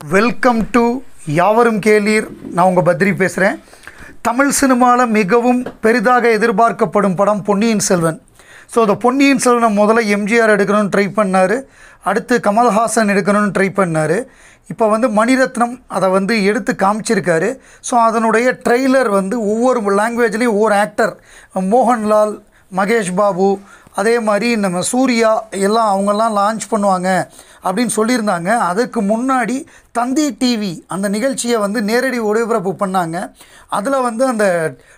welcome to யாவரும் கேளீர் நான் உங்கள் பத்ரி பேசுகிறேன் தமிழ் சினிமாவில் மிகவும் பெரிதாக எதிர்பார்க்கப்படும் படம் பொன்னியின் செல்வன் ஸோ அந்த பொன்னியின் செல்வனை முதல்ல எம்ஜிஆர் எடுக்கணும்னு ட்ரை பண்ணார் அடுத்து கமல்ஹாசன் எடுக்கணும்னு ட்ரை பண்ணார் இப்போ வந்து மணிரத்னம் அதை வந்து எடுத்து காமிச்சிருக்காரு ஸோ அதனுடைய ட்ரெய்லர் வந்து ஒவ்வொரு லாங்குவேஜ்லேயும் ஒவ்வொரு ஆக்டர் மோகன்லால் மகேஷ் பாபு அதே மாதிரி நம்ம சூர்யா எல்லாம் அவங்கெல்லாம் லான்ச் பண்ணுவாங்க அப்படின்னு சொல்லியிருந்தாங்க அதுக்கு முன்னாடி தந்தி டிவி அந்த நிகழ்ச்சியை வந்து நேரடி ஒளிபரப்பு பண்ணாங்க அதில் வந்து அந்த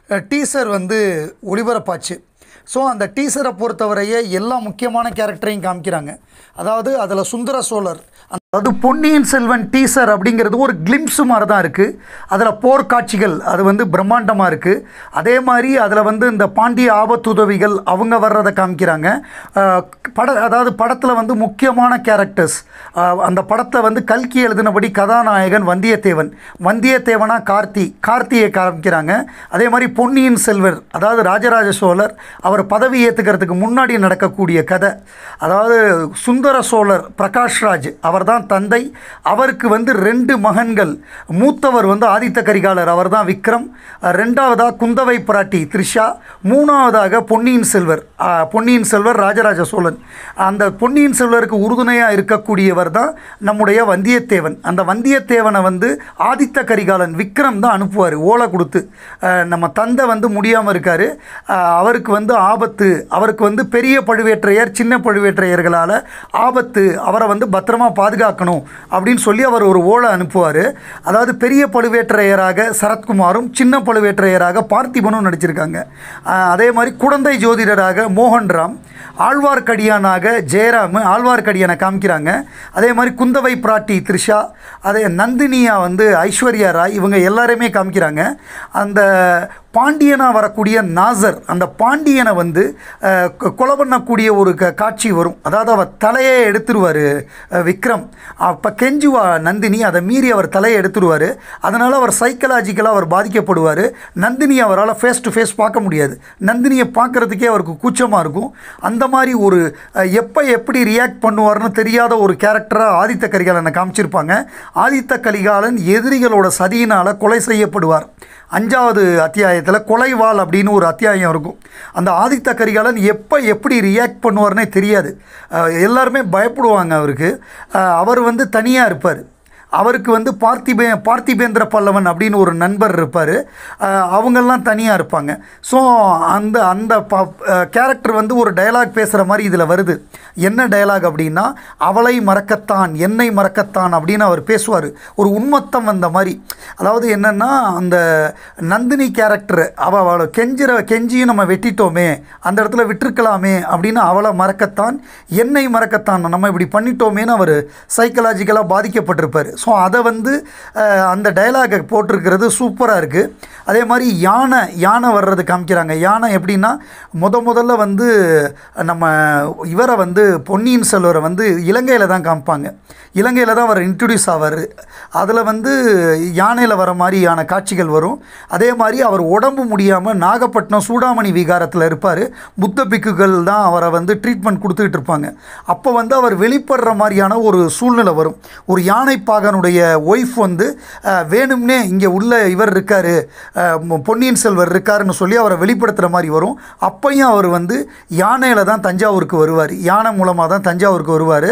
டீசர் வந்து ஒளிபரப்பாச்சு ஸோ அந்த டீசரை பொறுத்தவரையே எல்லா முக்கியமான கேரக்டரையும் காமிக்கிறாங்க அதாவது அதில் சுந்தர சோழர் அதாவது பொன்னியின் செல்வன் டீசர் அப்படிங்கிறது ஒரு கிளிம்ஸு மாதிரி தான் இருக்குது அதில் போர்க்காட்சிகள் அது வந்து பிரம்மாண்டமாக இருக்குது அதே மாதிரி அதில் வந்து இந்த பாண்டிய ஆபத்துதவிகள் அவங்க வர்றதை காமிக்கிறாங்க அஹ், பட அதாவது படத்தில் வந்து முக்கியமான கேரக்டர்ஸ் அந்த படத்தை வந்து கல்கி எழுதினபடி கதாநாயகன் வந்தியத்தேவன் வந்தியத்தேவனா கார்த்தி கார்த்தியை காமிக்கிறாங்க அதே மாதிரி பொன்னியின் செல்வர் அதாவது ராஜராஜ சோழர் அவர் பதவி ஏற்றுக்கிறதுக்கு முன்னாடி நடக்கக்கூடிய கதை அதாவது சுந்தர சோழர் பிரகாஷ்ராஜ் அவர்தான் தந்தை அவருக்கு வந்து ரெண்டு மகன்கள் மூத்தவர் வந்து ஆதித்த கரிகாலர் அவர்தான் விக்ரம் ரெண்டாவதாக குந்தவை பிராட்டி த்ரிஷா மூணாவதாக பொன்னியின் செல்வர் அஹ், பொன்னியின் செல்வர் ராஜராஜ சோழன் அந்த பொன்னியின் செல்வருக்கு உறுதுணையாக இருக்கக்கூடியவர் தான் நம்முடைய வந்தியத்தேவன் அந்த வந்தியத்தேவனை வந்து ஆதித்த கரிகாலன் விக்ரம் தான் அனுப்புவார் ஓலை கொடுத்து அஹ், நம்ம தந்தை வந்து முடியாமல் இருக்கார் அவருக்கு வந்து ஆபத்து அவருக்கு வந்து பெரிய பழுவேற்றையர் சின்ன பழுவேற்றையர்களால் ஆபத்து அவரை வந்து பத்திரமா பாதுகாக்கணும் அப்படின்னு சொல்லி அவர் ஒரு ஓலை அனுப்புவார் அதாவது பெரிய பழுவேற்றையராக சரத்குமாரும் சின்ன பழுவேற்றையராக பார்த்திபனும் நடிச்சிருக்காங்க அஹ், அதே மாதிரி குழந்தை ஜோதிடராக மோகன்ராம் ஆழ்வார்க்கடியானாக ஜெயராம் ஆழ்வார்க்கடியானை காமிக்கிறாங்க அதே மாதிரி குந்தவை பிராட்டி த்ரிஷா அதே நந்தினியா வந்து ஐஸ்வர்யா ராய் இவங்க எல்லாருமே காமிக்கிறாங்க அந்த பாண்டியனாக வரக்கூடிய நாசர் அந்த பாண்டியனை வந்து அஹ், கொ- கொலை பண்ணக்கூடிய ஒரு க காட்சி வரும் அதாவது அவர் தலையே எடுத்துருவார் விக்ரம் அப்போ கெஞ்சுவா நந்தினி அதை மீறி அவர் தலையை எடுத்துருவார் அதனால் அவர் சைக்கலாஜிக்கலாக அவர் பாதிக்கப்படுவார் நந்தினி அவரால் ஃபேஸ் டு ஃபேஸ் பார்க்க முடியாது நந்தினியை பார்க்குறதுக்கே அவருக்கு கூச்சமாக இருக்கும் அந்த மாதிரி ஒரு அஹ், எப்போ எப்படி ரியாக்ட் பண்ணுவார்னு தெரியாத ஒரு கேரக்டராக ஆதித்த கரிகாலனை காமிச்சிருப்பாங்க ஆதித்த கரிகாலன் எதிரிகளோட சதியினால் கொலை செய்யப்படுவார் அஞ்சாவது அத்தியாயத்தில் கொலைவாள் அப்படின்னு ஒரு அத்தியாயம் இருக்கும் அந்த ஆதித்த கரிகாலன் எப்போ எப்படி ரியாக்ட் பண்ணுவார்னே தெரியாது அஹ் எல்லாருமே பயப்படுவாங்க அவருக்கு அஹ் அவர் வந்து தனியாக இருப்பார் அவருக்கு வந்து பார்த்திபே பார்த்திபேந்திர பல்லவன் அப்படின்னு ஒரு நண்பர் இருப்பார் அவங்கெல்லாம் தனியாக இருப்பாங்க ஸோ அந்த அந்த ப கேரக்டர் வந்து ஒரு டயலாக் பேசுகிற மாதிரி இதில் வருது என்ன டயலாக் அப்படின்னா அவளை மறக்கத்தான் என்னை மறக்கத்தான் அப்படின்னு அவர் பேசுவார் ஒரு உண்மத்தம் வந்த மாதிரி அதாவது என்னென்னா அந்த நந்தினி கேரக்டர் அவள் அவளை கெஞ்சிற கெஞ்சியும் நம்ம வெட்டிட்டோமே அந்த இடத்துல விட்டுருக்கலாமே அப்படின்னு அவளை மறக்கத்தான் என்னை மறக்கத்தான் நம்ம இப்படி பண்ணிட்டோமேன்னு அவர் சைக்கலாஜிக்கலாக பாதிக்கப்பட்டிருப்பார் ஸோ அதை வந்து அஹ், அந்த டயலாகை போட்டிருக்கிறது சூப்பராக இருக்குது அதே மாதிரி யானை யானை வர்றது காமிக்கிறாங்க யானை எப்படின்னா முத முதல்ல வந்து நம்ம இவரை வந்து பொன்னியின் செல்வரை வந்து இலங்கையில் தான் காமிப்பாங்க இலங்கையில் தான் அவர் இன்ட்ரடியூஸ் ஆவார் அதில் வந்து யானையில் வர மாதிரியான காட்சிகள் வரும் அதே மாதிரி அவர் உடம்பு முடியாமல் நாகப்பட்டினம் சூடாமணி விகாரத்தில் இருப்பார் புத்த பிக்குகள் தான் அவரை வந்து ட்ரீட்மெண்ட் கொடுத்துக்கிட்டு இருப்பாங்க அப்போ வந்து அவர் வெளிப்படுற மாதிரியான ஒரு சூழ்நிலை வரும் ஒரு யானைப்பாகனுடைய ஒய்ஃப் வந்து அஹ், வேணும்னே இங்கே உள்ள இவர் இருக்கார் பொன்னியின் செல்வர் இருக்காருன்னு சொல்லி அவரை வெளிப்படுத்துகிற மாதிரி வரும் அப்பையும் அவர் வந்து யானையில் தான் தஞ்சாவூருக்கு வருவார் யானை மூலமாக தான் தஞ்சாவூருக்கு வருவார்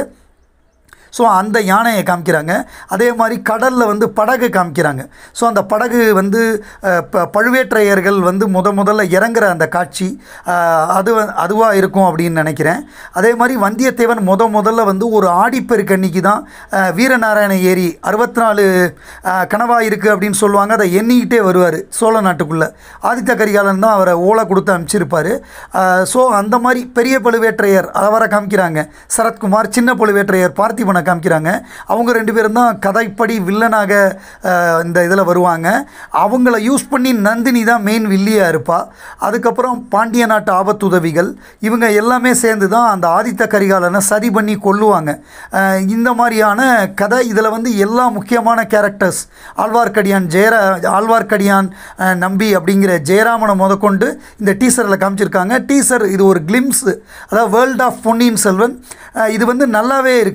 ஸோ அந்த யானையை காமிக்கிறாங்க அதே மாதிரி கடலில் வந்து படகு காமிக்கிறாங்க ஸோ அந்த படகு வந்து அஹ், ப பழுவேற்றையர்கள் வந்து முத முதல்ல இறங்குற அந்த காட்சி அஹ், அது அதுவாக இருக்கும் அப்படின்னு நினைக்கிறேன் அதே மாதிரி வந்தியத்தேவன் முத முதல்ல வந்து ஒரு ஆடிப்பெருக்கன்னிக்கு தான் அஹ், வீரநாராயண ஏரி அறுபத்தி நாலு கனவா இருக்குது அப்படின்னு சொல்லுவாங்க அதை எண்ணிக்கிட்டே வருவார் சோழ நாட்டுக்குள்ளே ஆதித்த கரிகாலன் தான் அவரை ஓலை கொடுத்து அனுப்பிச்சிருப்பார் ஸோ அந்த மாதிரி பெரிய பழுவேற்றையர் அவரை காமிக்கிறாங்க சரத்குமார் சின்ன பழுவேற்றையர் பார்த்திபனை காமிக்கிறாங்க அவங்க ரெண்டு பேரும் தான் கதைப்படி வில்லனாக அஹ், இந்த இதில் வருவாங்க அவங்கள யூஸ் பண்ணி நந்தினி தான் மெயின் வில்லியாக இருப்பா அதுக்கப்புறம் பாண்டிய நாட்டு ஆபத்துதவிகள் இவங்க எல்லாமே சேர்ந்து தான் அந்த ஆதித்த கரிகாலனை சதி பண்ணி கொல்லுவாங்க அஹ், இந்த மாதிரியான கதை இதில் வந்து எல்லா முக்கியமான கேரக்டர்ஸ் ஆழ்வார்க்கடியான் ஜெயரா ஆழ்வார்க்கடியான் அஹ், நம்பி அப்படிங்கிற ஜெயராமனை முதற்கொண்டு இந்த டீசரில் காமிச்சிருக்காங்க டீசர் இது ஒரு கிளிம்ஸ் அதாவது வேர்ல்ட் ஆஃப் பொன்னியின் செல்வன் அஹ், இது வந்து நல்லாவே இருக்குது ஒரு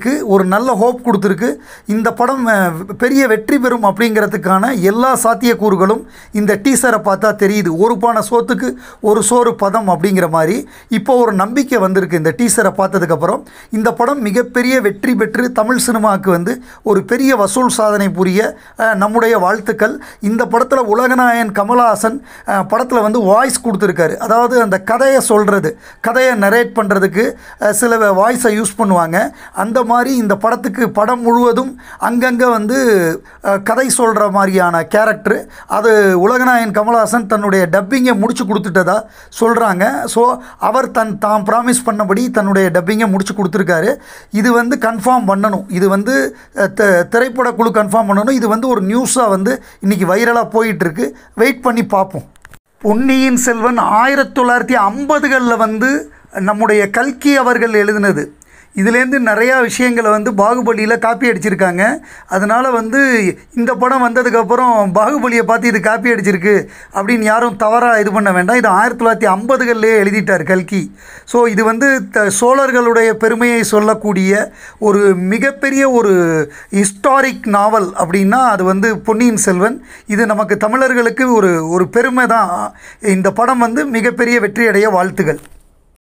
நல்ல ஹோப் கொடுத்துருக்கு இந்த படம் அஹ், பெரிய வெற்றி பெறும் அப்படிங்கிறதுக்கான எல்லா சாத்தியக்கூறுகளும் இந்த டீசரை பார்த்தா தெரியுது ஒரு பானை சோத்துக்கு ஒரு சோறு பதம் அப்படிங்கிற மாதிரி இப்போ ஒரு நம்பிக்கை வந்திருக்கு இந்த டீசரை பார்த்ததுக்கப்புறம் இந்த படம் மிகப்பெரிய வெற்றி பெற்று தமிழ் சினிமாவுக்கு வந்து ஒரு பெரிய வசூல் சாதனை புரிய அஹ், நம்முடைய வாழ்த்துக்கள் இந்த படத்தில் உலகநாயகன் கமலஹாசன் படத்தில் வந்து வாய்ஸ் கொடுத்துருக்காரு அதாவது அந்த கதையை சொல்கிறது கதையை நரேட் பண்ணுறதுக்கு சில வாய்ஸை யூஸ் பண்ணுவாங்க அந்த மாதிரி இந்த படத்துக்கு படம் முழுவதும் அங்கங்கே வந்து அஹ், கதை சொல்கிற மாதிரியான கேரக்டர் அது உலகநாயகன் கமலஹாசன் தன்னுடைய டப்பிங்கை முடிச்சு கொடுத்துட்டதா சொல்கிறாங்க ஸோ அவர் தன் தாம் ப்ராமிஸ் பண்ணபடி தன்னுடைய டப்பிங்கை முடிச்சு கொடுத்துருக்காரு இது வந்து கன்ஃபார்ம் பண்ணணும் இது வந்து அஹ், த- திரைப்பட குழு கன்ஃபார்ம் பண்ணணும் இது வந்து ஒரு நியூஸாக வந்து இன்றைக்கி வைரலாக போயிட்டுருக்கு வெயிட் பண்ணி பார்ப்போம் பொன்னியின் செல்வன் ஆயிரத்தி தொள்ளாயிரத்தி ஐம்பதுகளில் வந்து நம்முடைய கல்கி அவர்கள் எழுதினது இதுலேருந்து நிறையா விஷயங்களை வந்து பாகுபலியில் காப்பி அடிச்சிருக்காங்க அதனால் வந்து இந்த படம் வந்ததுக்கப்புறம் பாகுபலியை பார்த்து இது காப்பி அடிச்சிருக்கு அப்படின்னு யாரும் தவறாக இது பண்ண வேண்டாம் இது ஆயிரத்தி தொள்ளாயிரத்தி ஐம்பதுகள்லேயே எழுதிட்டார் கல்கி ஸோ இது வந்து த சோழர்களுடைய பெருமையை சொல்லக்கூடிய ஒரு மிகப்பெரிய ஒரு ஹிஸ்டாரிக் நாவல் அப்படின்னா அது வந்து பொன்னியின் செல்வன் இது நமக்கு தமிழர்களுக்கு ஒரு ஒரு பெருமை தான் இந்த படம் வந்து மிகப்பெரிய வெற்றியடைய வாழ்த்துகள்